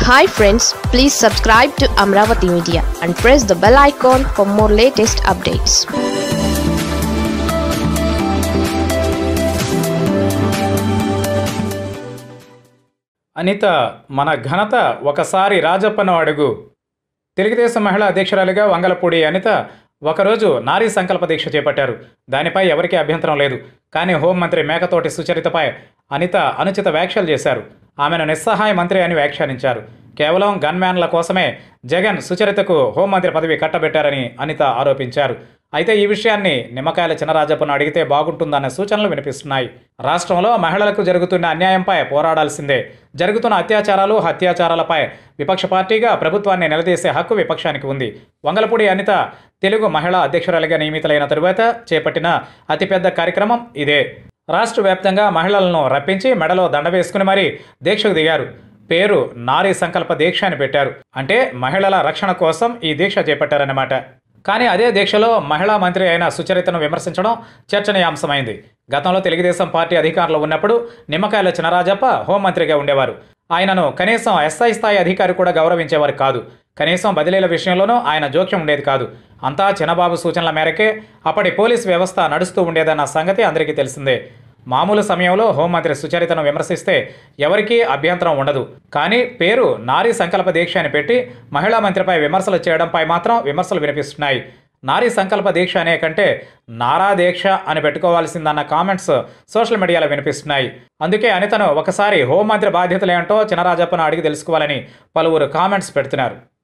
hi friends please subscribe to Amaravati media and press the bell icon for more latest updates Anitha మన ఘనత ఒకసారి రాజప్పను అడుగు తెలుగుదేశం మహిళా అధ్యక్షురాలిగా వంగలపూడి అనిత ఒకరోజు నారీ సంకల్ప దీక్ష చేపట్టారు దానిపై ఎవరికీ అభ్యంతరం లేదు కానీ హోంమంత్రి మేకతోటి సుచరితపై అనిత అనుచిత వ్యాఖ్యలు చేశారు ఆమెను నిస్సహాయ మంత్రి అని వ్యాఖ్యానించారు కేవలం గన్మ్యాన్ల కోసమే జగన్ సుచరితకు హోంమంత్రి పదవి కట్టబెట్టారని అనిత ఆరోపించారు అయితే ఈ విషయాన్ని నిమ్మకాయల చినరాజప్పను అడిగితే బాగుంటుందన్న సూచనలు వినిపిస్తున్నాయి రాష్ట్రంలో మహిళలకు జరుగుతున్న అన్యాయంపై పోరాడాల్సిందే జరుగుతున్న అత్యాచారాలు హత్యాచారాలపై విపక్ష పార్టీగా ప్రభుత్వాన్ని నిలదీసే హక్కు విపక్షానికి ఉంది వంగలపూడి అనిత తెలుగు మహిళా అధ్యక్షురాలిగా నియమితులైన తరువాత చేపట్టిన అతిపెద్ద కార్యక్రమం ఇదే రాష్ట్ర వ్యాప్తంగా మహిళలను రప్పించి మెడలో దండ వేసుకుని మరీ దీక్షకు దిగారు పేరు నారీ సంకల్ప దీక్ష అని పెట్టారు అంటే మహిళల రక్షణ కోసం ఈ దీక్ష చేపట్టారన్నమాట కానీ అదే దీక్షలో మహిళా మంత్రి అయిన సుచరితను విమర్శించడం చర్చనీయాంశమైంది గతంలో తెలుగుదేశం పార్టీ అధికారంలో ఉన్నప్పుడు నిమ్మకాయల చినరాజప్ప హోంమంత్రిగా ఉండేవారు ఆయనను కనీసం ఎస్ఐ స్థాయి అధికారి కూడా గౌరవించేవారు కాదు కనీసం బదిలీల విషయంలోనూ ఆయన జోక్యం ఉండేది కాదు అంతా చిన్నబాబు సూచనల మేరకే అప్పటి పోలీస్ వ్యవస్థ నడుస్తూ ఉండేదన్న సంగతి అందరికీ తెలిసిందే మామూలు సమయంలో హోంమంత్రి సుచరితను విమర్శిస్తే ఎవరికీ అభ్యంతరం ఉండదు కానీ పేరు నారీ సంకల్ప దీక్ష అని పెట్టి మహిళా మంత్రిపై విమర్శలు చేయడంపై మాత్రం విమర్శలు వినిపిస్తున్నాయి నారీ సంకల్ప దీక్ష అనే కంటే నారా దీక్ష అని పెట్టుకోవాల్సిందన్న కామెంట్స్ సోషల్ మీడియాలో వినిపిస్తున్నాయి అందుకే అనితను ఒకసారి హోంమంత్రి బాధ్యతలేంటో చినరాజప్పను అడిగి తెలుసుకోవాలని పలువురు కామెంట్స్ పెడుతున్నారు